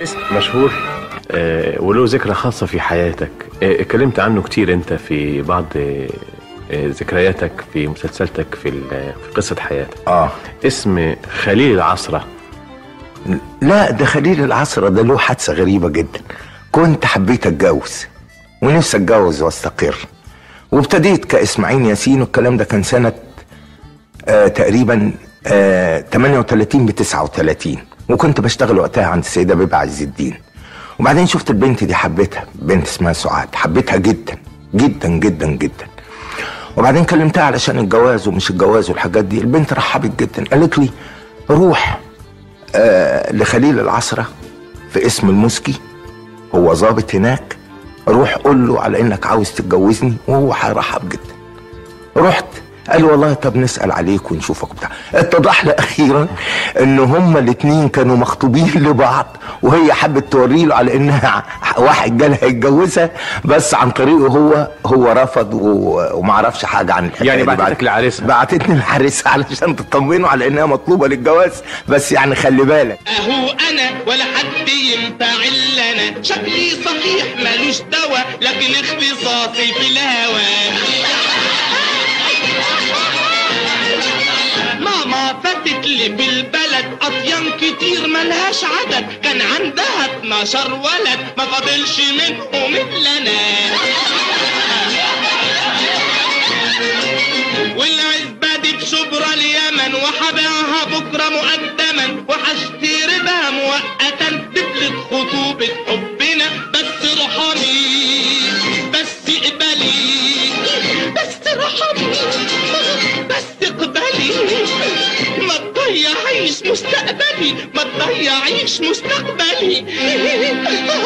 مشهور آه، وله ذكرى خاصة في حياتك آه، اتكلمت عنه كتير انت في بعض آه، آه، ذكرياتك في مسلسلتك في ال- في قصة حياتك اه اسم خليل العصرة لا ده خليل العصر ده له حادثة غريبة جدا كنت حبيت اتجوز ونفسي اتجوز واستقر وابتديت كاسماعيل ياسين والكلام ده كان سنة آه تقريبا آه 38 ب 39 وكنت بشتغل وقتها عند السيدة بيبة عز الدين وبعدين شفت البنت دي حبيتها بنت اسمها سعاد حبيتها جدا جدا جدا جدا وبعدين كلمتها علشان الجواز ومش الجواز والحاجات دي البنت رحبت جدا قالت لي روح آه لخليل العصرة في اسم المسكي هو ظابط هناك روح قول له على انك عاوز تتجوزني وهو هيرحب جدا رحت قال والله طب نسال عليك ونشوفك وبتاع اتضح لي اخيرا ان هما الاتنين كانوا مخطوبين لبعض وهي حبت توري له على انها واحد جالها يتجوزها بس عن طريقه هو هو رفض و- وما عرفش حاجه عن الحكايه يعني دي بعد- بعتتك لعريسها. بعتتني لعريسها علشان تطمنه على انها مطلوبه للجواز بس يعني خلي بالك اهو انا ولا حد ينفع الا انا شكلي صحيح ملوش دوا لكن اختصاصي في الهوى ماما فاتت لي في البلد اطيان كتير ملهاش عدد كان عندها 12 ولد ما فاضلش منهم الا انا والعزبة دي بشبرا اليمن وحبيعها بكرة مقدما وحشتري بها مؤقتا تفلت خطوبة حبنا بس ارحمي بس اقبلي بس ارحمي بس اقبلي ما تضيعيش مستقبلي ما تضيعيش مستقبلي